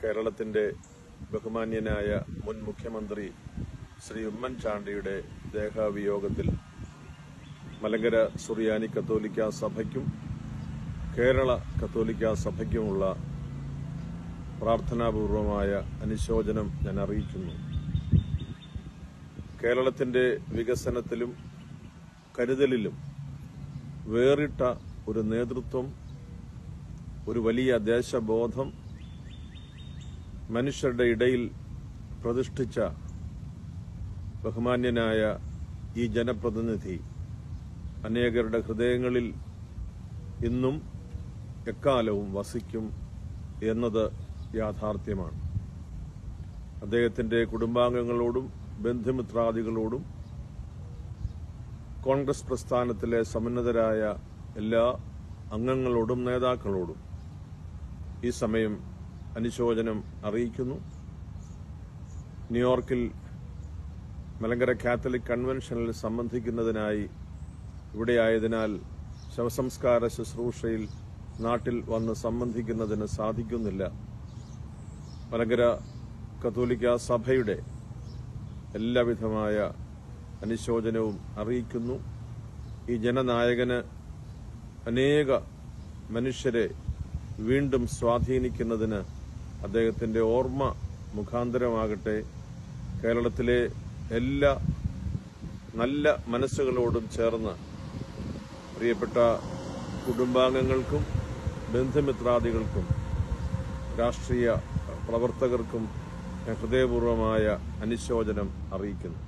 കേരളത്തിന്റെ ബഹുമാന്യനായ മുൻ മുഖ്യമന്ത്രി ശ്രീ ഉമ്മൻചാണ്ടിയുടെ ദേഹാവിയോഗത്തിൽ മലങ്കര സുറിയാനി കത്തോലിക്ക സഭയ്ക്കും കേരള കത്തോലിക്ക സഭയ്ക്കുമുള്ള പ്രാർത്ഥനാപൂർവമായ അനുശോചനം ഞാൻ അറിയിക്കുന്നു കേരളത്തിന്റെ വികസനത്തിലും കരുതലിലും വേറിട്ട ഒരു നേതൃത്വം ഒരു വലിയ ദേശബോധം മനുഷ്യരുടെ ഇടയിൽ പ്രതിഷ്ഠിച്ച ബഹുമാന്യനായ ഈ ജനപ്രതിനിധി അനേകരുടെ ഹൃദയങ്ങളിൽ ഇന്നും എക്കാലവും വസിക്കും എന്നത് യാഥാർത്ഥ്യമാണ് അദ്ദേഹത്തിന്റെ കുടുംബാംഗങ്ങളോടും ബന്ധുമിത്രാദികളോടും കോൺഗ്രസ് പ്രസ്ഥാനത്തിലെ സമുന്നതരായ എല്ലാ അംഗങ്ങളോടും നേതാക്കളോടും ഈ സമയം അനുശോചനം അറിയിക്കുന്നു ന്യൂയോർക്കിൽ മലങ്കര കാത്തലിക് കൺവെൻഷനിൽ സംബന്ധിക്കുന്നതിനായി ഇവിടെയായതിനാൽ ശവസംസ്കാര ശുശ്രൂഷയിൽ നാട്ടിൽ വന്ന് സംബന്ധിക്കുന്നതിന് സാധിക്കുന്നില്ല മലങ്കര കത്തോലിക്ക സഭയുടെ എല്ലാവിധമായ അനുശോചനവും അറിയിക്കുന്നു ഈ ജനനായകന് അനേക മനുഷ്യരെ വീണ്ടും സ്വാധീനിക്കുന്നതിന് അദ്ദേഹത്തിന്റെ ഓർമ്മ മുഖാന്തരമാകട്ടെ കേരളത്തിലെ എല്ലാ നല്ല മനസ്സുകളോടും ചേർന്ന് പ്രിയപ്പെട്ട കുടുംബാംഗങ്ങൾക്കും ബന്ധുമിത്രാദികൾക്കും രാഷ്ട്രീയ പ്രവർത്തകർക്കും ഞാൻ ഹൃദയപൂർവമായ അനുശോചനം അറിയിക്കുന്നു